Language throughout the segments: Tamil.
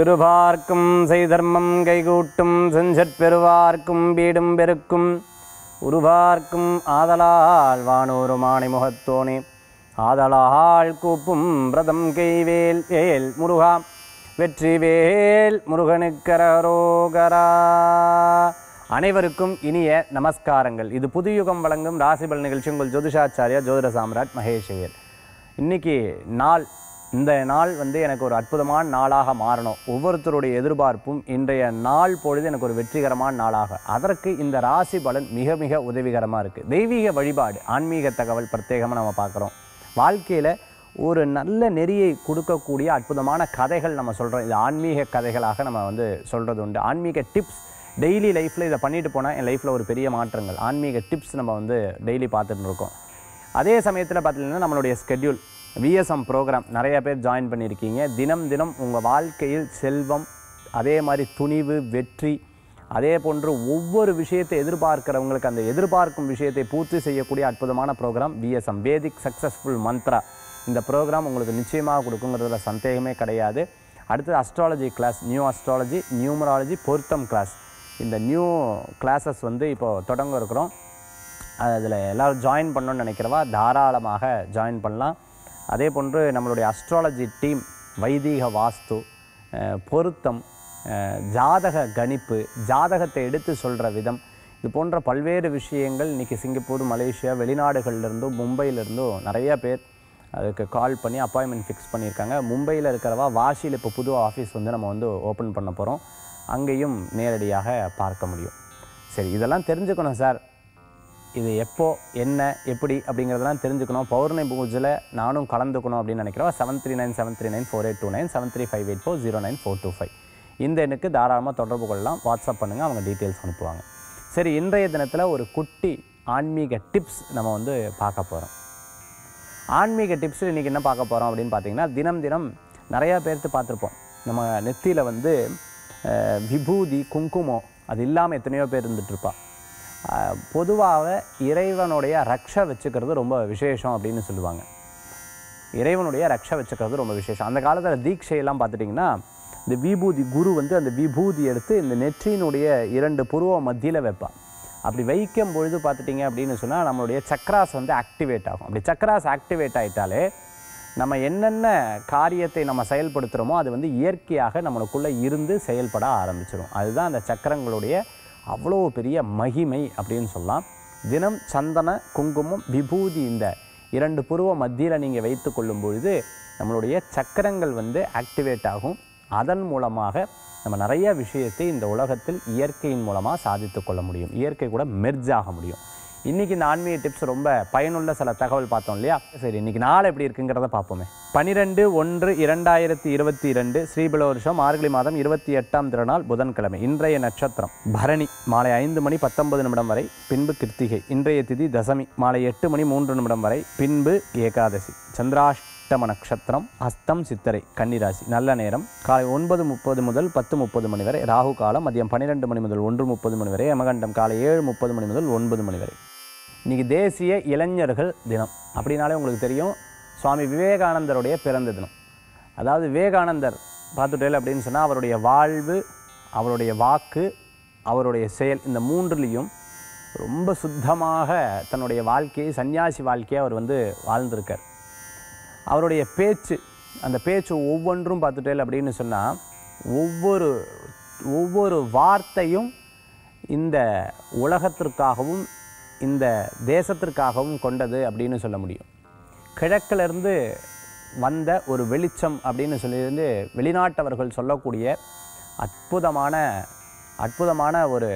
விருபார்க்கும் செய்தர்மம் கைகூட்டும் செஞ்சற் பெருவார்க்கும் வீடும் பெருக்கும் உருவார்க்கும் ஆதலால் வானூறு மாணி முகத்தோனே ஆதலால் கூப்பும் பிரதம் கைவேல் வேல் முருகா வெற்றி வேல் முருகனுக்கரோகரா அனைவருக்கும் இனிய நமஸ்காரங்கள் இது புதுயுகம் வழங்கும் ராசிபல் நிகழ்ச்சி உங்கள் ஜோதிஷாச்சாரியா ஜோதிட சாம்ராட் மகேஷ் ஐயர் இன்னைக்கு நாள் இந்த நாள் வந்து எனக்கு ஒரு அற்புதமான நாளாக மாறணும் ஒவ்வொருத்தருடைய எதிர்பார்ப்பும் இன்றைய நாள் பொழுது எனக்கு ஒரு வெற்றிகரமான நாளாக அதற்கு இந்த ராசி பலன் மிக மிக உதவிகரமாக இருக்குது தெய்வீக வழிபாடு ஆன்மீக தகவல் பிரத்யேகமாக நம்ம பார்க்குறோம் வாழ்க்கையில் ஒரு நல்ல நெறியை கொடுக்கக்கூடிய அற்புதமான கதைகள் நம்ம சொல்கிறோம் இது ஆன்மீக கதைகளாக நம்ம வந்து சொல்கிறது உண்டு ஆன்மீக டிப்ஸ் டெய்லி லைஃப்பில் இதை பண்ணிட்டு போனால் என் லைஃப்பில் ஒரு பெரிய மாற்றங்கள் ஆன்மீக டிப்ஸ் நம்ம வந்து டெய்லி பார்த்துட்டு இருக்கோம் அதே சமயத்தில் பார்த்தீங்கன்னா நம்மளுடைய ஸ்கெட்யூல் விஎஸ்எம் ப்ரோக்ராம் நிறைய பேர் ஜாயின் பண்ணியிருக்கீங்க தினம் தினம் உங்கள் வாழ்க்கையில் செல்வம் அதே மாதிரி துணிவு வெற்றி அதே போன்று ஒவ்வொரு விஷயத்தை எதிர்பார்க்கிறவங்களுக்கு அந்த எதிர்பார்க்கும் விஷயத்தை பூர்த்தி செய்யக்கூடிய அற்புதமான program V S M Vedic successful mantra இந்த ப்ரோக்ராம் உங்களுக்கு நிச்சயமாக கொடுக்குங்கிறதுல சந்தேகமே கிடையாது அடுத்தது astrology class new astrology numerology பொருத்தம் கிளாஸ் இந்த நியூ கிளாஸஸ் வந்து இப்போது தொடங்க இருக்கிறோம் அதில் எல்லோரும் ஜாயின் பண்ணணும்னு நினைக்கிறவா தாராளமாக ஜாயின் பண்ணலாம் அதே போன்று நம்மளுடைய அஸ்ட்ராலஜி டீம் வைதீக வாஸ்து அஹ், பொருத்தம் அஹ், ஜாதக கணிப்பு ஜாதகத்தை எடுத்து சொல்கிற விதம் இது போன்ற பல்வேறு விஷயங்கள் இன்றைக்கி சிங்கப்பூர் மலேசியா வெளிநாடுகள்லேருந்தும் மும்பையிலேருந்தும் நிறைய பேர் அதுக்கு கால் பண்ணி அப்பாயின்மெண்ட் ஃபிக்ஸ் பண்ணியிருக்காங்க மும்பையில் இருக்கிறவா வாஷியில் இப்போ புது ஆஃபீஸ் வந்து நம்ம வந்து ஓப்பன் பண்ண போகிறோம் அங்கேயும் நேரடியாக பார்க்க முடியும் சரி இதெல்லாம் தெரிஞ்சுக்கணும் சார் இது எப்போ என்ன எப்படி அப்படிங்கிறதெல்லாம் தெரிஞ்சுக்கணும் பௌர்ணமி பூஜையில் நானும் கலந்துக்கணும் அப்படின்னு நினைக்கிறோம் seven three nine seven three nine four eight two nine seven three five eight four zero nine four two five இந்த எண்ணுக்கு தாராளமாக தொடர்பு கொள்ளலாம் வாட்ஸ்அப் பண்ணுங்கள் அவங்க டீட்டெயில்ஸ் அனுப்புவாங்க சரி இன்றைய தினத்தில் ஒரு குட்டி ஆன்மீக டிப்ஸ் நம்ம வந்து பார்க்க போகிறோம் ஆன்மீக டிப்ஸில் இன்றைக்கி என்ன பார்க்க போகிறோம் அப்படின்னு பார்த்தீங்கன்னா தினம் தினம் நிறையா பேர்த்து பார்த்துருப்போம் நம்ம நெத்தியில் வந்து அஹ், விபூதி குங்குமம் அது இல்லாமல் எத்தனையோ பேர் இருந்துகிட்ருப்பா பொதுவாக இறைவனுடைய ரக்ஷை வச்சுக்கிறது ரொம்ப விசேஷம் அப்படின்னு சொல்லுவாங்க இறைவனுடைய ரக்ஷை வச்சுக்கிறது ரொம்ப விசேஷம் அந்த காலத்தில் தீட்சையெல்லாம் பார்த்துட்டிங்கன்னா இந்த விபூதி குரு வந்து அந்த விபூதி எடுத்து இந்த நெற்றியினுடைய இரண்டு புருவ மத்தியில் வைப்பான் அப்படி வைக்கும் பொழுது பார்த்துட்டிங்க அப்படின்னு சொன்னால் நம்மளுடைய சக்கராஸ் வந்து ஆக்டிவேட் ஆகும் அப்படி சக்கராஸ் ஆக்டிவேட் ஆகிட்டாலே நம்ம என்னென்ன காரியத்தை நம்ம செயல்படுத்துகிறோமோ அது வந்து இயற்கையாக நம்மளுக்குள்ளே இருந்து செயல்பட ஆரம்பிச்சிடும் அதுதான் அந்த சக்கரங்களுடைய அவ்வளோ பெரிய மகிமை அப்படின்னு சொல்லலாம் தினம் சந்தன குங்குமம் விபூதி இந்த இரண்டு புருவ மத்தியில் நீங்கள் வைத்து கொள்ளும் பொழுது நம்மளுடைய சக்கரங்கள் வந்து ஆக்டிவேட் ஆகும் அதன் மூலமாக நம்ம நிறைய விஷயத்தை இந்த உலகத்தில் இயற்கையின் மூலமாக சாதித்து கொள்ள முடியும் இயற்கை கூட மெர்ஜ் ஆக முடியும் இன்றைக்கி இந்த ஆன்மீக டிப்ஸ் ரொம்ப பயனுள்ள சில தகவல் பார்த்தோம் இல்லையா சரி இன்றைக்கி நாள் எப்படி இருக்குங்கிறத பார்ப்போமே பனிரெண்டு ஒன்று இரண்டாயிரத்தி இருபத்தி இரண்டு ஸ்ரீபில வருஷம் மார்கழி மாதம் இருபத்தி எட்டாம் திருநாள் புதன்கிழமை இன்றைய நட்சத்திரம் பரணி மாலை ஐந்து மணி பத்தொன்பது நிமிடம் வரை பின்பு கிருத்திகை இன்றைய திதி தசமி மாலை எட்டு மணி மூன்று நிமிடம் வரை பின்பு ஏகாதசி சந்திராஷ்டம நட்சத்திரம் ஹஸ்தம் சித்திரை கன்னிராசி நல்ல நேரம் காலை ஒன்பது முப்பது முதல் பத்து முப்பது மணி வரை ராகு காலம் மதியம் பன்னிரெண்டு மணி முதல் ஒன்று முப்பது மணி வரை யமகண்டம் காலை ஏழு முப்பது மணி முதல் ஒன்பது மணி வரை இன்றைக்கி தேசிய இளைஞர்கள் தினம் அப்படின்னாலே உங்களுக்கு தெரியும் சுவாமி விவேகானந்தருடைய பிறந்த தினம் அதாவது விவேகானந்தர் பார்த்துட்டேல் அப்படின்னு சொன்னால் அவருடைய வாழ்வு அவருடைய வாக்கு அவருடைய செயல் இந்த மூன்றுலேயும் ரொம்ப சுத்தமாக தன்னுடைய வாழ்க்கையை சன்னியாசி வாழ்க்கையை அவர் வந்து வாழ்ந்திருக்கார் அவருடைய பேச்சு அந்த பேச்சு ஒவ்வொன்றும் பார்த்துட்டேல் அப்படின்னு சொன்னால் ஒவ்வொரு ஒவ்வொரு வார்த்தையும் இந்த உலகத்திற்காகவும் இந்த தேசத்திற்காகவும் கொண்டது அப்படின்னு சொல்ல முடியும் கிழக்கிலிருந்து வந்த ஒரு வெளிச்சம் அப்படின்னு சொல்லியிருந்து வெளிநாட்டவர்கள் சொல்லக்கூடிய அற்புதமான அற்புதமான ஒரு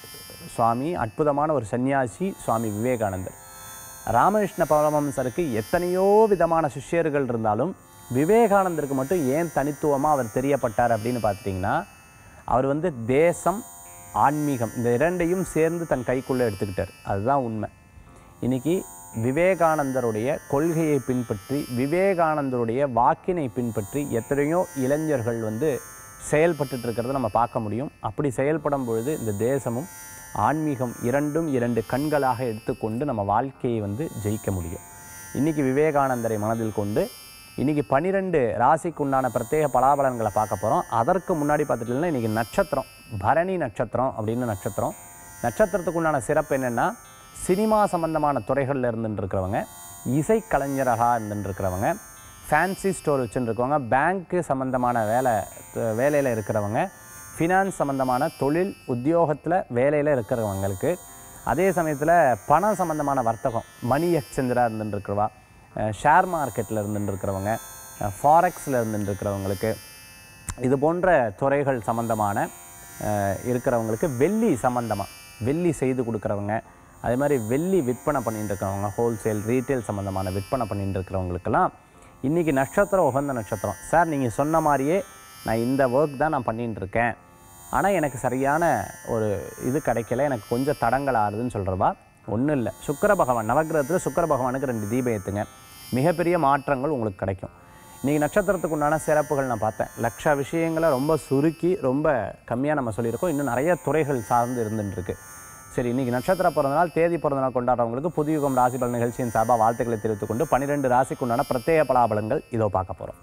சுவாமி அற்புதமான ஒரு சன்னியாசி சுவாமி விவேகானந்தர் ராமகிருஷ்ண பரமஹம்சருக்கு எத்தனையோ விதமான சிஷ்யர்கள் இருந்தாலும் விவேகானந்தருக்கு மட்டும் ஏன் தனித்துவமாக அவர் தெரியப்பட்டார் அப்படின்னு பார்த்துட்டிங்கன்னா அவர் வந்து தேசம் ஆன்மீகம் இந்த இரண்டையும் சேர்ந்து தன் கைக்குள்ளே எடுத்துக்கிட்டார் அதுதான் உண்மை இன்னைக்கு விவேகானந்தருடைய கொள்கையை பின்பற்றி விவேகானந்தருடைய வாக்கினை பின்பற்றி எத்தனையோ இளைஞர்கள் வந்து செயல்பட்டுட்டு இருக்கிறத நம்ம பார்க்க முடியும் அப்படி செயல்படும் பொழுது இந்த தேசமும் ஆன்மீகம் இரண்டும் இரண்டு கண்களாக எடுத்துக்கொண்டு நம்ம வாழ்க்கையை வந்து ஜெயிக்க முடியும் இன்றைக்கி விவேகானந்தரை மனதில் கொண்டு இன்றைக்கி பன்னிரெண்டு ராசிக்கு உண்டான பிரத்யேக பலாபலன்களை பார்க்க போகிறோம் அதற்கு முன்னாடி பார்த்துட்டீங்கன்னா இன்றைக்கி நட்சத்திரம் பரணி நட்சத்திரம் அப்படின்னு நட்சத்திரம் நட்சத்திரத்துக்கு உண்டான சிறப்பு என்னென்னா சினிமா சம்பந்தமான துறைகளில் இருந்துட்டு இருக்கிறவங்க இசைக்கலைஞராக இருந்துட்டு இருக்கிறவங்க ஃபேன்சி ஸ்டோர் வச்சுருக்கவங்க பேங்க்கு சம்மந்தமான வேலை வேலையில் இருக்கிறவங்க ஃபினான்ஸ் சம்மந்தமான தொழில் உத்தியோகத்தில் வேலையில் இருக்கிறவங்களுக்கு அதே சமயத்தில் பணம் சம்மந்தமான வர்த்தகம் மணி எக்ஸ்சேஞ்சராக இருந்துட்டு இருக்கிறவா ஷேர் மார்க்கெட்டில் இருந்துட்டு இருக்கிறவங்க ஃபாரெக்ஸில் இருந்துட்டு இருக்கிறவங்களுக்கு இது போன்ற துறைகள் சம்மந்தமான அஹ், இருக்கிறவங்களுக்கு வெள்ளி சம்மந்தமாக வெள்ளி செய்து கொடுக்குறவங்க அதே மாதிரி வெள்ளி விற்பனை பண்ணிட்டு இருக்கிறவங்க ஹோல்சேல் ரீட்டைல் சம்மந்தமான விற்பனை பண்ணிட்டு இருக்கிறவங்களுக்கெல்லாம் இன்றைக்கி நட்சத்திரம் உகந்த நட்சத்திரம் சார் நீங்கள் சொன்ன மாதிரியே நான் இந்த ஒர்க் தான் நான் பண்ணிட்டு இருக்கேன் ஆனால் எனக்கு சரியான ஒரு இது கிடைக்கல எனக்கு கொஞ்சம் தடங்கள் ஆறுதுன்னு சொல்கிறவா ஒன்றும் இல்லை சுக்கிர பகவான் நவக்கிரகத்தில் சுக்கிர பகவானுக்கு ரெண்டு தீபம் ஏற்றுங்க மிகப்பெரிய மாற்றங்கள் உங்களுக்கு கிடைக்கும் இன்றைக்கி நட்சத்திரத்துக்கு உண்டான சிறப்புகள் நான் பார்த்தேன் லட்ச விஷயங்களை ரொம்ப சுருக்கி ரொம்ப கம்மியாக நம்ம சொல்லியிருக்கோம் இன்னும் நிறைய துறைகள் சார்ந்து இருந்துட்டு இருக்கு சரி இன்றைக்கி நட்சத்திர பிறந்தநாள் தேதி பிறந்தநாள் கொண்டாடுறவங்களுக்கு புதுயுகம் ராசி பலன் நிகழ்ச்சியின் சார்பாக வாழ்த்துக்களை தெரிவித்துக் கொண்டு பன்னிரெண்டு ராசிக்கு உண்டான பிரத்யேக பலாபலங்கள் இதோ பார்க்க போகிறோம்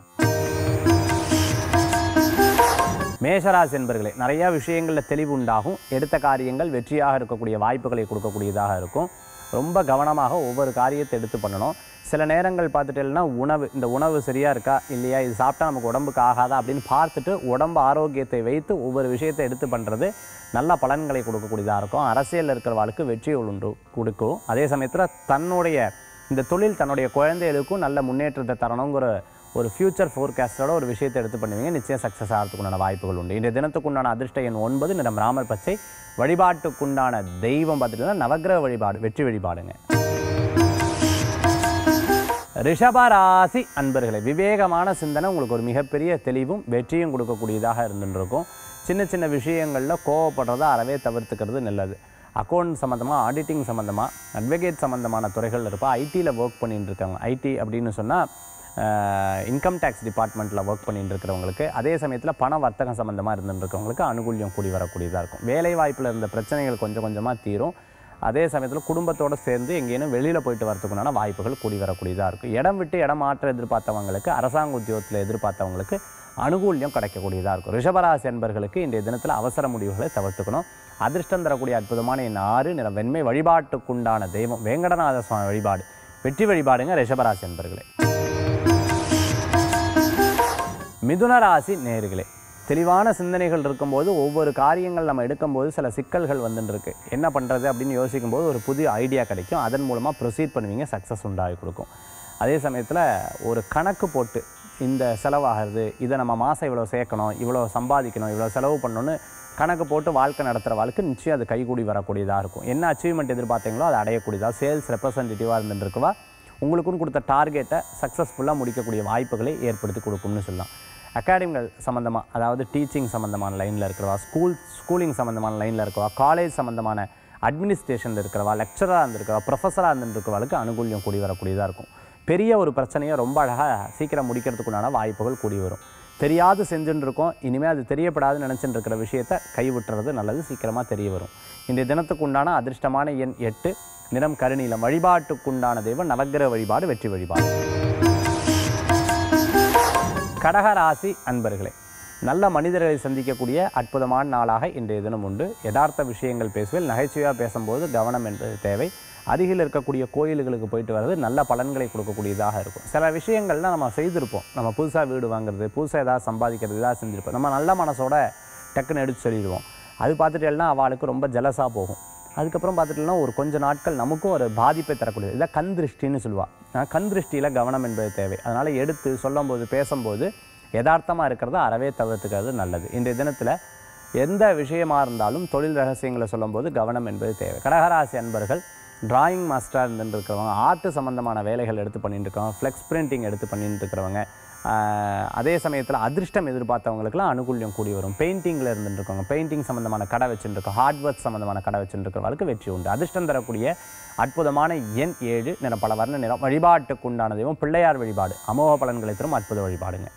மேஷராசி என்பர்களே நிறையா விஷயங்களில் தெளிவு உண்டாகும் எடுத்த காரியங்கள் வெற்றியாக இருக்கக்கூடிய வாய்ப்புகளை கொடுக்கக்கூடியதாக இருக்கும் ரொம்ப கவனமாக ஒவ்வொரு காரியத்தை எடுத்து பண்ணணும் சில நேரங்கள் பார்த்துட்டேன்னா உணவு இந்த உணவு சரியாக இருக்கா இல்லையா இது சாப்பிட்டா நமக்கு உடம்புக்கு ஆகாதா அப்படின்னு பார்த்துட்டு உடம்பு ஆரோக்கியத்தை வைத்து ஒவ்வொரு விஷயத்தை எடுத்து பண்ணுறது நல்ல பலன்களை கொடுக்கக்கூடியதாக இருக்கும் அரசியலில் இருக்கிறவாளுக்கு வெற்றி உண்டு கொடுக்கும் அதே சமயத்தில் தன்னுடைய இந்த தொழில் தன்னுடைய குழந்தைகளுக்கும் நல்ல முன்னேற்றத்தை தரணுங்கிற ஒரு ஃபியூச்சர் ஃபோர்காஸ்டோட ஒரு விஷயத்தை எடுத்து பண்ணுவீங்க நிச்சயம் சக்ஸஸ் ஆகிறதுக்குண்டான வாய்ப்புகள் உண்டு இன்றைய தினத்துக்குண்டான அதிர்ஷ்ட எண் ஒன்பது நிறம் ராமர் பச்சை வழிபாட்டுக்குண்டான தெய்வம் பார்த்துட்டீங்கன்னா நவக்கிரக வழிபாடு வெற்றி வழிபாடுங்க ரிஷபராசி அன்பர்களே விவேகமான சிந்தனை உங்களுக்கு ஒரு மிகப்பெரிய தெளிவும் வெற்றியும் கொடுக்கக்கூடியதாக இருந்துருக்கும் சின்ன சின்ன விஷயங்களில் கோவப்படுறதை அறவே தவிர்த்துக்கிறது நல்லது அக்கௌண்ட் சம்மந்தமாக ஆடிட்டிங் சம்மந்தமாக அட்வொகேட் சம்மந்தமான துறைகள் இருப்பா ஐடியில் ஒர்க் பண்ணிட்டு இருக்காங்க ஐடி அப்படின்னு சொன்னால் இன்கம் டேக்ஸ் டிபார்ட்மெண்ட்டில் ஒர்க் பண்ணிட்டு இருக்கிறவங்களுக்கு அதே சமயத்தில் பண வர்த்தகம் சம்மந்தமாக இருந்துட்டு இருக்கவங்களுக்கு அனுகூல்யம் கூடி வரக்கூடியதாக இருக்கும் வேலை வாய்ப்பில் இருந்த பிரச்சனைகள் கொஞ்சம் கொஞ்சமாக தீரும் அதே சமயத்தில் குடும்பத்தோடு சேர்ந்து எங்கேயும் வெளியில் போயிட்டு வரதுக்குண்டான வாய்ப்புகள் கூடி வரக்கூடியதாக இருக்கும் இடம் விட்டு இடம் மாற்ற எதிர்பார்த்தவங்களுக்கு அரசாங்க உத்தியோகத்தில் எதிர்பார்த்தவங்களுக்கு அனுகூல்யம் கிடைக்கக்கூடியதாக இருக்கும் ரிஷபராசி என்பர்களுக்கு இன்றைய தினத்தில் அவசர முடிவுகளை தவிர்த்துக்கணும் அதிர்ஷ்டம் தரக்கூடிய அற்புதமான என் ஆறு நிற வெண்மை வழிபாட்டுக்குண்டான தெய்வம் வேங்கடநாத சுவாமி வழிபாடு வெற்றி வழிபாடுங்க ரிஷபராசி என்பர்களே மிதுன ராசி நேர்களே தெளிவான சிந்தனைகள் இருக்கும்போது ஒவ்வொரு காரியங்கள் நம்ம எடுக்கும்போது சில சிக்கல்கள் வந்துட்டு இருக்கு என்ன பண்ணுறது அப்படின்னு யோசிக்கும்போது ஒரு புதிய ஐடியா கிடைக்கும் அதன் மூலமாக ப்ரொசீட் பண்ணுவீங்க சக்ஸஸ் உண்டாகி கொடுக்கும் அதே சமயத்தில் ஒரு கணக்கு போட்டு இந்த செலவாகிறது இதை நம்ம மாதம் இவ்வளோ சேர்க்கணும் இவ்வளோ சம்பாதிக்கணும் இவ்வளோ செலவு பண்ணணும்னு கணக்கு போட்டு வாழ்க்கை நடத்துகிற வாழ்க்கை நிச்சயம் அது கைகூடி வரக்கூடியதாக இருக்கும் என்ன அச்சீவ்மெண்ட் எதிர்பார்த்தீங்களோ அதை அடையக்கூடியதாக சேல்ஸ் ரெப்ரசன்டேட்டிவாக இருந்துட்டு இருக்குவா உங்களுக்குன்னு கொடுத்த டார்கெட்டை சக்ஸஸ்ஃபுல்லாக முடிக்கக்கூடிய வாய்ப்புகளை ஏற்படுத்தி கொடுக்கும்னு சொல்லலாம் அகாடமிகள் சம்மந்தமாக அதாவது டீச்சிங் சம்மந்தமான லைனில் இருக்கிறவா ஸ்கூல் ஸ்கூலிங் சம்மந்தமான லைனில் இருக்கிறவா காலேஜ் சம்மந்தமான அட்மினிஸ்ட்ரேஷனில் இருக்கிறவா லெக்சராக இருந்திருக்கிறவா ப்ரொஃபஸராக இருந்துருக்கிறவளுக்கு அனுகூல்யம் கூடி வரக்கூடியதாக இருக்கும் பெரிய ஒரு பிரச்சனையை ரொம்ப அழகாக சீக்கிரம் முடிக்கிறதுக்குண்டான வாய்ப்புகள் கூடி வரும் தெரியாது செஞ்சுட்டு இருக்கோம் இனிமேல் அது தெரியப்படாதுன்னு நினச்சிட்டு இருக்கிற விஷயத்தை கைவிட்டுறது நல்லது சீக்கிரமாக தெரிய வரும் இன்றைய தினத்துக்கு உண்டான அதிர்ஷ்டமான எண் எட்டு நிறம் கருநீலம் வழிபாட்டுக்குண்டான தெய்வம் நவக்கிரக வழிபாடு வெற்றி வழிபாடு கடகராசி அன்பர்களே நல்ல மனிதர்களை சந்திக்கக்கூடிய அற்புதமான நாளாக இன்றைய தினம் உண்டு யதார்த்த விஷயங்கள் பேசுவேல் நகைச்சுவையாக பேசும்போது கவனம் என்பது தேவை அருகில் இருக்கக்கூடிய கோயில்களுக்கு போயிட்டு வர்றது நல்ல பலன்களை கொடுக்கக்கூடியதாக இருக்கும் சில விஷயங்கள்லாம் நம்ம செய்திருப்போம் நம்ம புதுசாக வீடு வாங்குறது புதுசாக ஏதாவது சம்பாதிக்கிறது ஏதாவது செஞ்சுருப்போம் நம்ம நல்ல மனசோட டக்குன்னு எடுத்து சொல்லிடுவோம் அது பார்த்துட்டேன்னா அவளுக்கு ரொம்ப ஜலஸாக போகும் அதுக்கப்புறம் பார்த்துட்டோம்னா ஒரு கொஞ்ச நாட்கள் நமக்கும் ஒரு பாதிப்பை தரக்கூடியது இதை கண் திருஷ்டின்னு சொல்லுவாள் கண் திருஷ்டியில் கவனம் என்பது தேவை அதனால் எடுத்து சொல்லும்போது பேசும்போது யதார்த்தமாக இருக்கிறத அறவே தவிர்த்துக்கிறது நல்லது இன்றைய தினத்தில் எந்த விஷயமா இருந்தாலும் தொழில் ரகசியங்களை சொல்லும்போது கவனம் என்பது தேவை கடகராசி அன்பர்கள் டிராயிங் மாஸ்டராக இருந்துட்டு இருக்கிறவங்க ஆர்ட் சம்மந்தமான வேலைகள் எடுத்து பண்ணிட்டு இருக்கவங்க ஃப்ளெக்ஸ் பிரிண்டிங் எடுத்து பண்ணிட்டு இருக்கிறவங்க ஆஹ், அதே சமயத்தில் அதிர்ஷ்டம் எதிர்பார்த்தவங்களுக்குலாம் அனுகூல்யம் கூடி வரும் பெயிண்டிங்கில் இருந்துட்டு இருக்கவங்க பெயிண்டிங் சம்மந்தமான கடை வச்சுருக்கோம் ஹார்ட்வேர் சம்மந்தமான கடை வச்சுருக்கிறவங்களுக்கு வெற்றி உண்டு அதிர்ஷ்டம் தரக்கூடிய அற்புதமான எண் ஏழு நிறம் பல வர்ண நிறம் வழிபாட்டுக்கு உண்டான தெய்வம் பிள்ளையார் வழிபாடு அமோக பலன்களை தரும் அற்புத வழிபாடுங்க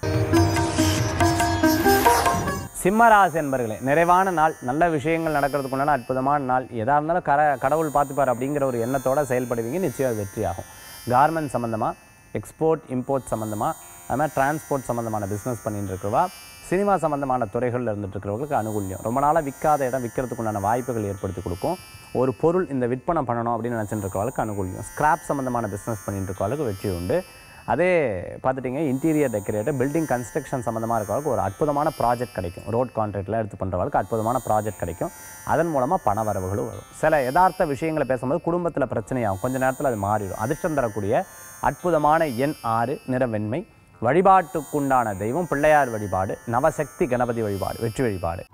சிம்மராசி என்பர்களே நிறைவான நாள் நல்ல விஷயங்கள் நடக்கிறதுக்கு உண்டான அற்புதமான நாள் எதாக இருந்தாலும் கர கடவுள் பார்த்துப்பார் அப்படிங்கிற ஒரு எண்ணத்தோட செயல்படுவீங்க நிச்சயம் அது வெற்றியாகும் கார்மெண்ட் சம்மந்தமாக எக்ஸ்போர்ட் இம்போர்ட் சம்மந்தமாக அது மாதிரி டிரான்ஸ்போர்ட் சம்மந்தமான பிஸ்னஸ் பண்ணிட்டு இருக்கிறவா சினிமா சம்மந்தமான துறைகளில் இருந்துட்டு இருக்கிறவங்களுக்கு அனுகூல்யம் ரொம்ப நாளாக விற்காத இடம் விற்கிறதுக்கு உண்டான வாய்ப்புகள் ஏற்படுத்தி கொடுக்கும் ஒரு பொருள் இந்த விற்பனை பண்ணணும் அப்படின்னு நினச்சிட்டு இருக்கிறவங்களுக்கு அனுகூல்யம் ஸ்கிராப் சம்மந்தமான பிஸ்னஸ் பண்ணிட்டு இருக்கிறவங்களுக்கு வெற்றி உண்டு அதே பார்த்துட்டிங்க இன்டீரியர் டெக்கரேட்டர் பில்டிங் கன்ஸ்ட்ரக்ஷன் சம்மந்தமாக இருக்கிறவங்களுக்கு ஒரு அற்புதமான ப்ராஜெக்ட் கிடைக்கும் ரோட் கான்ட்ராக்ட்லாம் எடுத்து பண்ணுறவங்களுக்கு அற்புதமான ப்ராஜெக்ட் கிடைக்கும் அதன் மூலமாக பண வரவுகளும் வரும் சில யதார்த்த விஷயங்களை பேசும்போது குடும்பத்தில் பிரச்சனையாகும் கொஞ்ச நேரத்தில் அது மாறிடும் அதிர்ஷ்டம் தரக்கூடிய அற்புதமான எண் ஆறு நிற வெண்மை வழிபாட்டுக்குண்டான தெய்வம் பிள்ளையார் வழிபாடு நவசக்தி கணபதி வழிபாடு வெற்றி வழிபாடு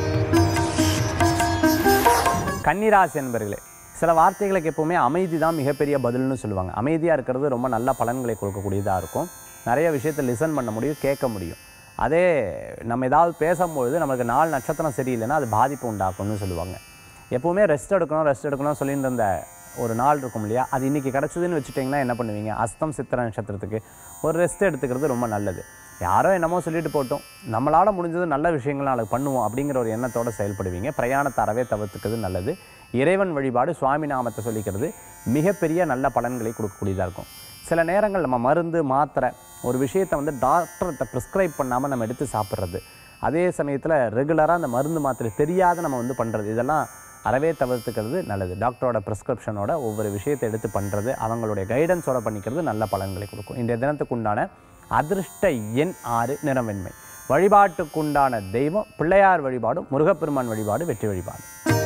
கன்னிராசி என்பர்களே சில வார்த்தைகளுக்கு எப்பவுமே அமைதி தான் மிகப்பெரிய பதில்னு சொல்லுவாங்க அமைதியாக இருக்கிறது ரொம்ப நல்ல பலன்களை கொடுக்கக்கூடியதாக இருக்கும் நிறைய விஷயத்தை லிசன் பண்ண முடியும் கேட்க முடியும் அதே நம்ம ஏதாவது பேசும்பொழுது நமக்கு நாலு நட்சத்திரம் சரியில்லைன்னா அது பாதிப்பு உண்டாக்கும்னு சொல்லுவாங்க எப்பவுமே ரெஸ்ட் எடுக்கணும் ரெஸ்ட் எடுக்கணும் சொல்லிட்டு இருந்த ஒரு நாள் இருக்கும் இல்லையா அது இன்றைக்கி கிடச்சிதுன்னு வச்சுட்டிங்கன்னா என்ன பண்ணுவீங்க அஸ்தம் சித்திர நட்சத்திரத்துக்கு ஒரு ரெஸ்ட் எடுத்துக்கிறது ரொம்ப நல்லது யாரோ என்னமோ சொல்லிட்டு போட்டோம் நம்மளால் முடிஞ்சது நல்ல விஷயங்கள் நாளைக்கு பண்ணுவோம் அப்படிங்கிற ஒரு எண்ணத்தோடு செயல்படுவீங்க பிரயாணத்தை அறவே தவிர்த்துக்கிறது நல்லது இறைவன் வழிபாடு சுவாமி நாமத்தை சொல்லிக்கிறது மிகப்பெரிய நல்ல பலன்களை கொடுக்கக்கூடியதாக இருக்கும் சில நேரங்கள் நம்ம மருந்து மாத்திரை ஒரு விஷயத்தை வந்து டாக்டர்கிட்ட ப்ரிஸ்கிரைப் பண்ணாமல் நம்ம எடுத்து சாப்பிட்றது அதே சமயத்தில் ரெகுலராக அந்த மருந்து மாத்திரை தெரியாத நம்ம வந்து பண்ணுறது இதெல்லாம் அறவே தவிர்த்துக்கிறது நல்லது டாக்டரோட ப்ரிஸ்கிரிப்ஷனோட ஒவ்வொரு விஷயத்தை எடுத்து பண்ணுறது அவங்களுடைய கைடன்ஸோட பண்ணிக்கிறது நல்ல பலன்களை கொடுக்கும் இன்றைய தினத்துக்குண்டான அதிர்ஷ்ட எண் ஆறு நிறமென்மை வழிபாட்டுக்குண்டான தெய்வம் பிள்ளையார் வழிபாடு முருகப்பெருமான் வழிபாடு வெற்றி வழிபாடு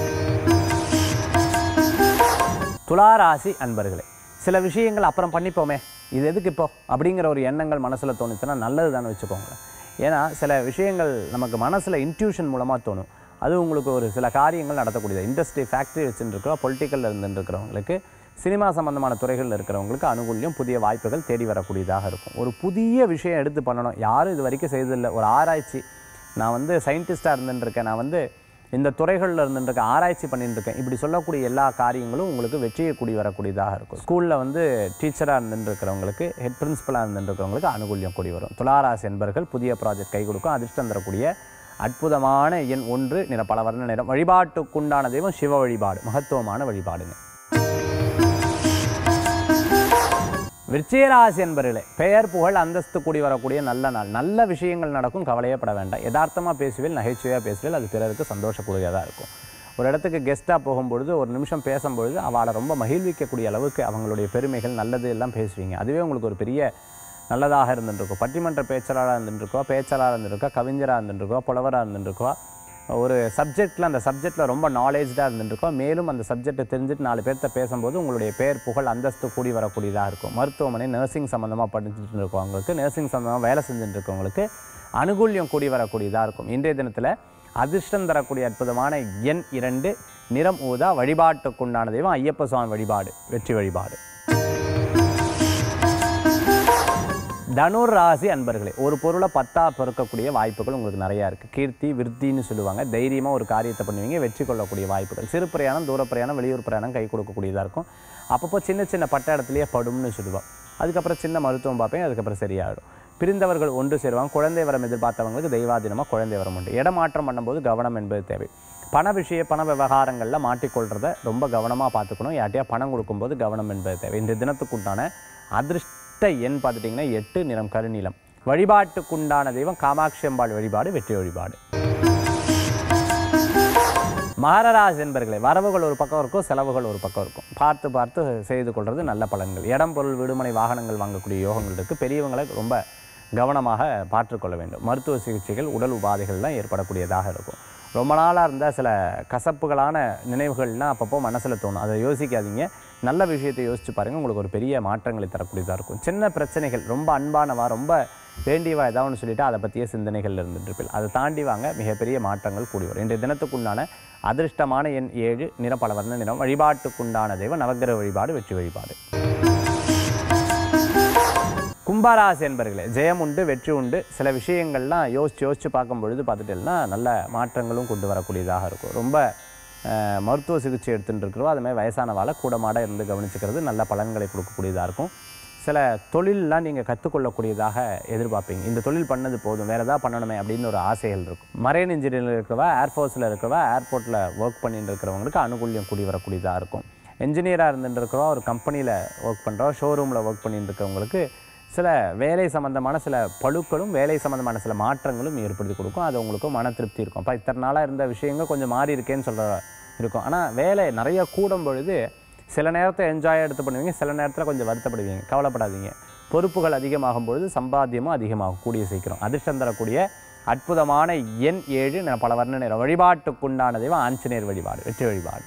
துளாராசி அன்பர்களே சில விஷயங்கள் அப்புறம் பண்ணிப்போமே இது எதுக்கு இப்போ அப்படிங்கிற ஒரு எண்ணங்கள் மனசில் தோணுச்சுன்னா நல்லது தானே வச்சுக்கோங்களேன் ஏன்னா சில விஷயங்கள் நமக்கு மனசில் இன்ட்யூஷன் மூலமாக தோணும் அது உங்களுக்கு ஒரு சில காரியங்கள் நடத்தக்கூடியது இண்டஸ்ட்ரி ஃபேக்ட்ரி வச்சுட்டு இருக்கிறோம் பொலிட்டிக்கலில் இருந்துட்டு இருக்கிறவங்களுக்கு சினிமா சம்பந்தமான துறைகளில் இருக்கிறவங்களுக்கு அனுகூல்யம் புதிய வாய்ப்புகள் தேடி வரக்கூடியதாக இருக்கும் ஒரு புதிய விஷயம் எடுத்து பண்ணணும் யாரும் இது வரைக்கும் செய்ததில்லை ஒரு ஆராய்ச்சி நான் வந்து சயின்டிஸ்ட்டாக இருந்துட்டுருக்கேன் நான் வந்து இந்த துறைகளில் இருந்துருக்கேன் ஆராய்ச்சி பண்ணிட்டு இருக்கேன் இப்படி சொல்லக்கூடிய எல்லா காரியங்களும் உங்களுக்கு வெற்றியை கூடி வரக்கூடியதாக இருக்கும் ஸ்கூலில் வந்து டீச்சராக இருந்துட்டு இருக்கிறவங்களுக்கு ஹெட் பிரின்சிபலாக இருந்துட்டு இருக்கிறவங்களுக்கு அனுகூல்யம் கூடி வரும் துளாராசி என்பர்கள் புதிய ப்ராஜெக்ட் கை கொடுக்கும் அதிர்ஷ்டம் தரக்கூடிய அற்புதமான எண் ஒன்று நிற பல வர்ண நிறம் வழிபாட்டுக்குண்டான தெய்வம் சிவ வழிபாடு மகத்துவமான வழிபாடுங்க விருச்சிகராசி என்பர்களே பெயர் புகழ் அந்தஸ்து கூடி வரக்கூடிய நல்ல நாள் நல்ல விஷயங்கள் நடக்கும் கவலையப்பட வேண்டாம் யதார்த்தமாக பேசுவேல் நகைச்சுவையாக பேசுவேல் அது பிறருக்கு சந்தோஷக்கூடியதாக இருக்கும் ஒரு இடத்துக்கு கெஸ்ட்டாக போகும்பொழுது ஒரு நிமிஷம் பேசும்பொழுது அவளை ரொம்ப மகிழ்விக்கக்கூடிய அளவுக்கு அவங்களுடைய பெருமைகள் நல்லது எல்லாம் பேசுவீங்க அதுவே உங்களுக்கு ஒரு பெரிய நல்லதாக இருந்துருக்கும் பட்டிமன்ற பேச்சாளராக இருந்துருக்கோ பேச்சாளராக இருந்துருக்கோ கவிஞராக இருந்துருக்கோ புலவராக இருந்துருக்கோ ஒரு சப்ஜெக்டில் அந்த சப்ஜெக்டில் ரொம்ப நாலேஜாக இருந்துருக்கோம் மேலும் அந்த சப்ஜெக்டை தெரிஞ்சுட்டு நாலு பேர்த்த பேசும்போது உங்களுடைய பேர் புகழ் அந்தஸ்து கூடி வரக்கூடியதாக இருக்கும் மருத்துவமனை நர்சிங் சம்மந்தமாக படிச்சுட்டு இருக்கவங்களுக்கு நர்சிங் சம்மந்தமாக வேலை செஞ்சுட்டு இருக்கவங்களுக்கு அனுகூல்யம் கூடி வரக்கூடியதாக இருக்கும் இன்றைய தினத்தில் அதிர்ஷ்டம் தரக்கூடிய அற்புதமான எண் இரண்டு நிறம் ஊதா வழிபாட்டுக்குண்டான தெய்வம் ஐயப்ப சுவாமி வழிபாடு வெற்றி வழிபாடு தனுர் ராசி அன்பர்களே ஒரு பொருளை பத்தா பெருக்கக்கூடிய வாய்ப்புகள் உங்களுக்கு நிறையா இருக்குது கீர்த்தி விருத்தின்னு சொல்லுவாங்க தைரியமாக ஒரு காரியத்தை பண்ணுவீங்க வெற்றி கொள்ளக்கூடிய வாய்ப்புகள் சிறு பிரயாணம் தூர பிரயாணம் வெளியூர் பிரயாணம் கை கொடுக்கக்கூடியதாக இருக்கும் அப்பப்போ சின்ன சின்ன பட்ட இடத்துலையே படும்னு சொல்லுவோம் அதுக்கப்புறம் சின்ன மருத்துவம் பார்ப்பேன் அதுக்கப்புறம் சரியாயிடும் பிரிந்தவர்கள் ஒன்று சேருவாங்க குழந்தை வரம் எதிர்பார்த்தவங்களுக்கு தெய்வாதீனமாக குழந்தை வரம் உண்டு இடமாற்றம் பண்ணும்போது கவனம் என்பது தேவை பண விஷய பண விவகாரங்களில் மாட்டிக்கொள்றத ரொம்ப கவனமாக பார்த்துக்கணும் யார்ட்டையா பணம் கொடுக்கும்போது கவனம் என்பது தேவை இந்த தினத்துக்குண்டான அதிர்ஷ்ட எண் பார்த்துட்டிங்கன்னா எட்டு நிறம் கருநீலம் வழிபாட்டுக்குண்டான தெய்வம் காமாட்சி அம்பாள் வழிபாடு வெற்றி வழிபாடு மகரராஜ் என்பர்களே வரவுகள் ஒரு பக்கம் இருக்கும் செலவுகள் ஒரு பக்கம் இருக்கும் பார்த்து பார்த்து செய்து கொள்வது நல்ல பலன்கள் இடம் பொருள் விடுமனை வாகனங்கள் வாங்கக்கூடிய யோகங்கள் இருக்குது பெரியவங்களை ரொம்ப கவனமாக பார்த்துக்கொள்ள வேண்டும் மருத்துவ சிகிச்சைகள் உடல் உபாதைகள்லாம் ஏற்படக்கூடியதாக இருக்கும் ரொம்ப நாளாக இருந்த சில கசப்புகளான நினைவுகள்லாம் அப்பப்போ மனசில் தோணும் அதை யோசிக்காதீங்க நல்ல விஷயத்தை யோசிச்சு பாருங்கள் உங்களுக்கு ஒரு பெரிய மாற்றங்களை தரக்கூடியதாக இருக்கும் சின்ன பிரச்சனைகள் ரொம்ப அன்பானவா ரொம்ப வேண்டியவா ஏதாவது ஒன்று சொல்லிட்டு அதை பற்றிய சிந்தனைகள் இருந்துட்டு இருப்பில் அதை தாண்டி வாங்க மிகப்பெரிய மாற்றங்கள் கூடி வரும் இன்றைய தினத்துக்குண்டான அதிர்ஷ்டமான எண் ஏழு நிறம் பல வர்ண நிறம் வழிபாட்டுக்குண்டான தெய்வம் நவக்கிரக வழிபாடு வெற்றி வழிபாடு கும்பராசி என்பர்களே ஜெயம் உண்டு வெற்றி உண்டு சில விஷயங்கள்லாம் யோசிச்சு யோசிச்சு பார்க்கும் பொழுது பார்த்துட்டேன்னா நல்ல மாற்றங்களும் கொண்டு வரக்கூடியதாக இருக்கும் ரொம்ப அஹ், மருத்துவ சிகிச்சை எடுத்துட்டு இருக்கிறோம் அது மாதிரி வயசானவாளை கூடமாட இருந்து கவனிச்சுக்கிறது நல்ல பலன்களை கொடுக்கக்கூடியதாக இருக்கும் சில தொழிலெலாம் நீங்கள் கற்றுக்கொள்ளக்கூடியதாக எதிர்பார்ப்பீங்க இந்த தொழில் பண்ணது போதும் வேறு எதாவது பண்ணணுமே அப்படின்னு ஒரு ஆசைகள் இருக்கும் மரைன் இன்ஜினியரில் இருக்கிறவா ஏர்ஃபோர்ஸில் இருக்கிறவா ஏர்போர்ட்டில் ஒர்க் பண்ணிட்டு இருக்கிறவங்களுக்கு அனுகூல்யம் கூடி வரக்கூடியதாக இருக்கும் என்ஜினியராக இருந்துட்டு இருக்கிறவா ஒரு கம்பெனியில் ஒர்க் பண்ணுறோம் ஷோரூமில் ஒர்க் பண்ணிட்டு இருக்கிறவங்களுக்கு சில வேலை சம்மந்தமான சில பழுக்களும் வேலை சம்மந்தமான சில மாற்றங்களும் ஏற்படுத்தி கொடுக்கும் அது உங்களுக்கு மன திருப்தி இருக்கும் அப்போ இத்தனை நாளாக இருந்த விஷயங்கள் கொஞ்சம் மாறி இருக்கேன்னு சொல்கிற இருக்கும் ஆனால் வேலை நிறைய கூடும் பொழுது சில நேரத்தை என்ஜாய் எடுத்து பண்ணுவீங்க சில நேரத்தில் கொஞ்சம் வருத்தப்படுவீங்க கவலைப்படாதீங்க பொறுப்புகள் அதிகமாகும் பொழுது சம்பாத்தியமும் அதிகமாகும் கூடிய சீக்கிரம் அதிர்ஷ்டம் தரக்கூடிய அற்புதமான எண் ஏழு ந- பல வர்ண நிற வழிபாட்டுக்குண்டான தெய்வம் ஆஞ்சநேயர் வழிபாடு வெற்றி வழிபாடு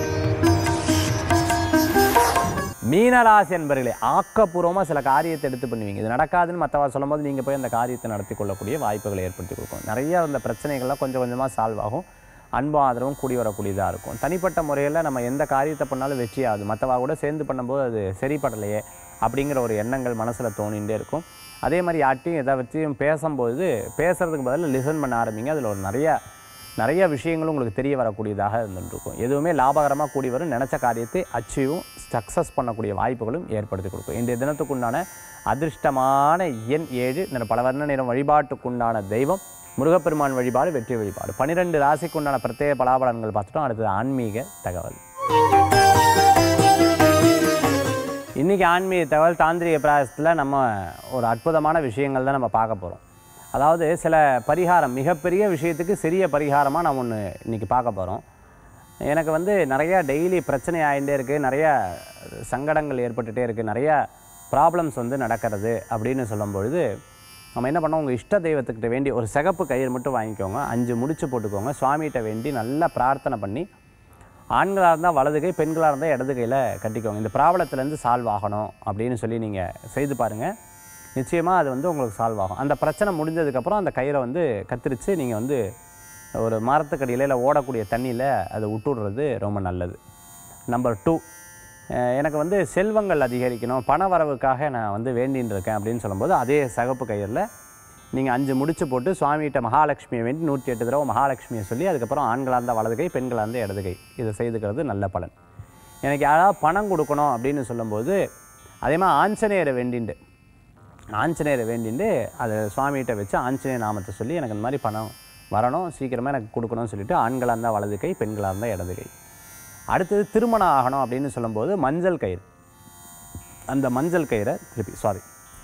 மீனராசி என்பர்களே ஆக்கப்பூர்வமாக சில காரியத்தை எடுத்து பண்ணுவீங்க இது நடக்காதுன்னு மற்றவா சொல்லும்போது நீங்கள் போய் அந்த காரியத்தை நடத்தி கொள்ளக்கூடிய வாய்ப்புகளை ஏற்படுத்தி கொடுக்கும் நிறைய அந்த பிரச்சனைகள்லாம் கொஞ்சம் கொஞ்சமாக சால்வ் ஆகும் அன்பும் ஆதரவும் கூடி வரக்கூடியதாக இருக்கும் தனிப்பட்ட முறையில் நம்ம எந்த காரியத்தை பண்ணாலும் வெற்றி ஆகுது மற்றவா கூட சேர்ந்து பண்ணும்போது அது சரிப்படலையே அப்படிங்கிற ஒரு எண்ணங்கள் மனசில் தோணிகிட்டே இருக்கும் அதே மாதிரி யார்ட்டையும் எதை வச்சியும் பேசும்போது பேசுறதுக்கு பதிலா லிசன் பண்ண ஆரம்பிங்க அதில் ஒரு நிறைய நிறைய விஷயங்களும் உங்களுக்கு தெரிய வரக்கூடியதாக இருந்துருக்கும் எதுவுமே லாபகரமாக கூடி வரும் நினச்ச காரியத்தை அச்சீவும் சக்ஸஸ் பண்ணக்கூடிய வாய்ப்புகளும் ஏற்படுத்தி கொடுக்கும் இன்றைய தினத்துக்குண்டான அதிர்ஷ்டமான எண் ஏழு இந்த பல வர்ண நிறம் வழிபாட்டுக்குண்டான தெய்வம் முருகப்பெருமான் வழிபாடு வெற்றி வழிபாடு பன்னிரெண்டு ராசிக்குண்டான பிரத்யேக பலாபலன்கள் பார்த்துட்டோம் அடுத்தது ஆன்மீக தகவல் இன்றைக்கி ஆன்மீக தகவல் தாந்திரிக பிராயசத்தில் நம்ம ஒரு அற்புதமான விஷயங்கள் தான் நம்ம பார்க்க போகிறோம் அதாவது சில பரிகாரம் மிகப்பெரிய விஷயத்துக்கு சிறிய பரிகாரமாக நம்ம ஒன்று இன்றைக்கி பார்க்க போகிறோம் எனக்கு வந்து நிறையா டெய்லி பிரச்சனை ஆகிட்டே இருக்குது நிறைய சங்கடங்கள் ஏற்பட்டுகிட்டே இருக்குது நிறைய ப்ராப்ளம்ஸ் வந்து நடக்கிறது அப்படின்னு சொல்லும் பொழுது நம்ம என்ன பண்ணோம் உங்கள் இஷ்ட தெய்வத்துக்கிட்ட வேண்டி ஒரு சிகப்பு கயிறு மட்டும் வாங்கிக்கோங்க அஞ்சு முடிச்சு போட்டுக்கோங்க சுவாமிகிட்ட வேண்டி நல்லா பிரார்த்தனை பண்ணி ஆண்களாக இருந்தால் வலது கை பெண்களாக இருந்தால் இடது கையில் கட்டிக்கோங்க இந்த ப்ராப்ளத்துலேருந்து சால்வ் ஆகணும் அப்படின்னு சொல்லி நீங்கள் செய்து பாருங்கள் நிச்சயமாக அது வந்து உங்களுக்கு சால்வ் ஆகும் அந்த பிரச்சனை முடிஞ்சதுக்கப்புறம் அந்த கயிறை வந்து கத்திரிச்சு நீங்கள் வந்து ஒரு மரத்துக்கடியில் இல்லை ஓடக்கூடிய தண்ணியில் அதை விட்டுடுறது ரொம்ப நல்லது நம்பர் டூ எனக்கு வந்து செல்வங்கள் அதிகரிக்கணும் பண வரவுக்காக நான் வந்து வேண்டின்னு இருக்கேன் அப்படின்னு சொல்லும்போது அதே சகப்பு கயிறில் நீங்கள் அஞ்சு முடிச்சு போட்டு சுவாமிகிட்ட மகாலட்சுமியை வேண்டி நூற்றி எட்டு தடவை மகாலட்சுமியை சொல்லி அதுக்கப்புறம் ஆண்களாக இருந்தால் வலது கை பெண்களாக இருந்தால் இடது கை இதை செய்துக்கிறது நல்ல பலன் எனக்கு யாராவது பணம் கொடுக்கணும் அப்படின்னு சொல்லும்போது அதே மாதிரி ஆஞ்சநேயரை வேண்டிண்டு ஆஞ்சநேயரை வேண்டிண்டு அதை சுவாமிகிட்ட வச்சு ஆஞ்சநேயர் நாமத்தை சொல்லி எனக்கு இந்த மாதிரி பணம் வரணும் சீக்கிரமாக எனக்கு கொடுக்கணும்னு சொல்லிட்டு ஆண்களாக இருந்தால் வலது கை பெண்களாக இருந்தால் இடது கை அடுத்தது திருமணம் ஆகணும் அப்படின்னு சொல்லும்போது மஞ்சள் கயிறு அந்த மஞ்சள் கயிறை திருப்பி சாரி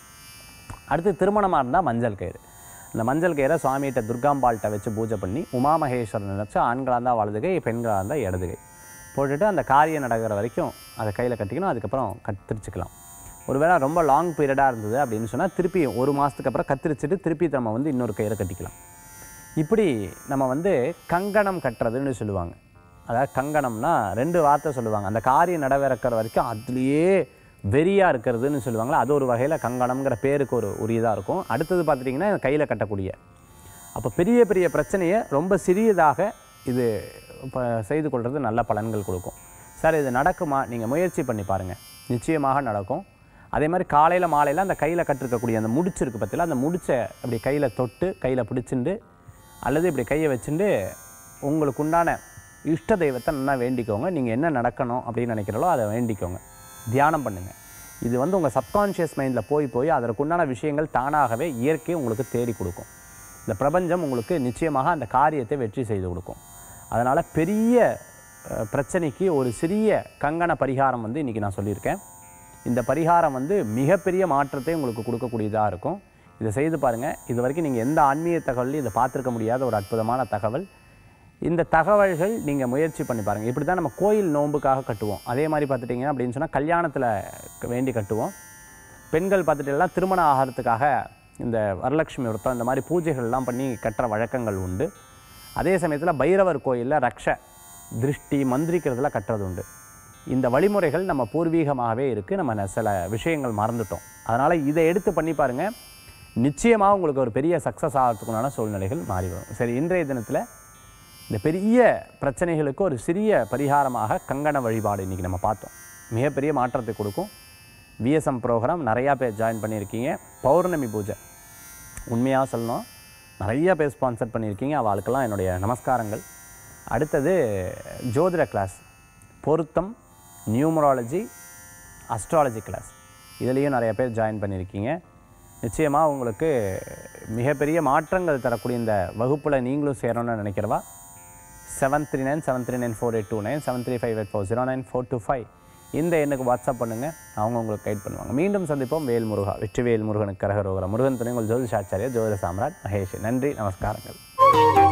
அடுத்து திருமணமாக இருந்தால் மஞ்சள் கயிறு அந்த மஞ்சள் கயிறை சுவாமிகிட்ட துர்காம்பாள்கிட்ட வச்சு பூஜை பண்ணி உமா மகேஸ்வரன் நினச்சி ஆண்களாக இருந்தால் வலது கை பெண்களாக இருந்தால் இடது கை போட்டுட்டு அந்த காரியம் நடக்கிற வரைக்கும் அதை கையில் கட்டிக்கணும் அதுக்கப்புறம் கத்திரிச்சுக்கலாம் ஒருவேளை ரொம்ப லாங் பீரியடாக இருந்தது அப்படின்னு சொன்னால் திருப்பி ஒரு மாதத்துக்கு அப்புறம் கத்திரிச்சிட்டு திருப்பி நம்ம வந்து இன்னொரு கயிறை கட்டிக்கலாம் இப்படி நம்ம வந்து கங்கணம் கட்டுறதுன்னு சொல்லுவாங்க அதாவது கங்கணம்னா ரெண்டு வார்த்தை சொல்லுவாங்க அந்த காரியம் நடவேறக்கிற வரைக்கும் அதுலேயே வெறியாக இருக்கிறதுன்னு சொல்லுவாங்களா அது ஒரு வகையில் கங்கணம்ங்கிற பேருக்கு ஒரு உரியதாக இருக்கும் அடுத்தது பார்த்துட்டிங்கன்னா கையில் கட்டக்கூடிய அப்போ பெரிய பெரிய பிரச்சனையை ரொம்ப சிறியதாக இது இப்போ செய்து கொள்வது நல்ல பலன்கள் கொடுக்கும் சார் இது நடக்குமா நீங்கள் முயற்சி பண்ணி பாருங்கள் நிச்சயமாக நடக்கும் அதே மாதிரி காலையில் மாலையில் அந்த கையில் கட்டிருக்கக்கூடிய அந்த முடிச்சு இருக்குது பார்த்தீங்களா அந்த முடிச்சை அப்படி கையில் தொட்டு கையில் பிடிச்சிண்டு அல்லது இப்படி கையை வச்சுட்டு உங்களுக்கு உண்டான இஷ்ட தெய்வத்தை நல்லா வேண்டிக்கோங்க நீங்கள் என்ன நடக்கணும் அப்படின்னு நினைக்கிறீங்களோ அதை வேண்டிக்கோங்க தியானம் பண்ணுங்கள் இது வந்து உங்கள் சப்கான்ஷியஸ் மைண்டில் போய் போய் அதற்குண்டான விஷயங்கள் தானாகவே இயற்கை உங்களுக்கு தேடி கொடுக்கும் இந்த பிரபஞ்சம் உங்களுக்கு நிச்சயமாக அந்த காரியத்தை வெற்றி செய்து கொடுக்கும் அதனால் பெரிய அஹ், பிரச்சனைக்கு ஒரு சிறிய கங்கண பரிகாரம் வந்து இன்றைக்கி நான் சொல்லியிருக்கேன் இந்த பரிகாரம் வந்து மிகப்பெரிய மாற்றத்தை உங்களுக்கு கொடுக்கக்கூடியதாக இருக்கும் இதை செய்து பாருங்கள் இது வரைக்கும் நீங்கள் எந்த ஆன்மீக தகவலையும் இதை பார்த்துருக்க முடியாத ஒரு அற்புதமான தகவல் இந்த தகவல்கள் நீங்கள் முயற்சி பண்ணி பாருங்கள் இப்படி தான் நம்ம கோயில் நோன்புக்காக கட்டுவோம் அதே மாதிரி பார்த்துட்டிங்க அப்படின்னு சொன்னால் கல்யாணத்தில் வேண்டி கட்டுவோம் பெண்கள் பார்த்துட்டீங்கன்னா திருமணம் ஆகிறதுக்காக இந்த வரலட்சுமி விரதம் இந்த மாதிரி பூஜைகள்லாம் பண்ணி கட்டுற வழக்கங்கள் உண்டு அதே சமயத்தில் பைரவர் கோயிலில் ரக்ஷ திருஷ்டி மந்திரிக்கிறதுல கட்டுறது உண்டு இந்த வழிமுறைகள் நம்ம பூர்வீகமாகவே இருக்குது நம்ம ந- சில விஷயங்கள் மறந்துட்டோம் அதனால் இதை எடுத்து பண்ணி பாருங்கள் நிச்சயமாக உங்களுக்கு ஒரு பெரிய சக்ஸஸ் ஆகிறதுக்குண்டான சூழ்நிலைகள் மாறி வரும் சரி இன்றைய தினத்தில் இந்த பெரிய பிரச்சனைகளுக்கு ஒரு சிறிய பரிகாரமாக கங்கண வழிபாடு இன்றைக்கி நம்ம பார்த்தோம் மிகப்பெரிய மாற்றத்தை கொடுக்கும் விஎஸ்எம் ப்ரோக்ராம் நிறையா பேர் ஜாயின் பண்ணியிருக்கீங்க பௌர்ணமி பூஜை உண்மையாக சொல்லணும் நிறைய பேர் ஸ்பான்சர் பண்ணியிருக்கீங்க அவளுக்கெல்லாம் என்னுடைய நமஸ்காரங்கள் அடுத்தது ஜோதிட கிளாஸ் பொருத்தம் நியூமராலஜி அஸ்ட்ராலஜி கிளாஸ் இதுலேயும் நிறைய பேர் ஜாயின் பண்ணியிருக்கீங்க நிச்சயமாக உங்களுக்கு மிகப்பெரிய மாற்றங்கள் தரக்கூடிய இந்த வகுப்பில் நீங்களும் சேரணும்னு நினைக்கிறவா seven three nine seven three nine four eight two nine seven three five eight four zero nine four two five இந்த எண்ணுக்கு வாட்ஸ்அப் பண்ணுங்கள் அவங்க உங்களுக்கு கைட் பண்ணுவாங்க மீண்டும் சந்திப்போம் வேல் முருகா வெற்றிவேல் முருகனுக்கு கரகரோகரா முருகன் துணை உங்கள் ஜோதிஷாச்சாரியா ஜோதிட சாம்ராட் மகேஷ் நன்றி நமஸ்காரங்கள்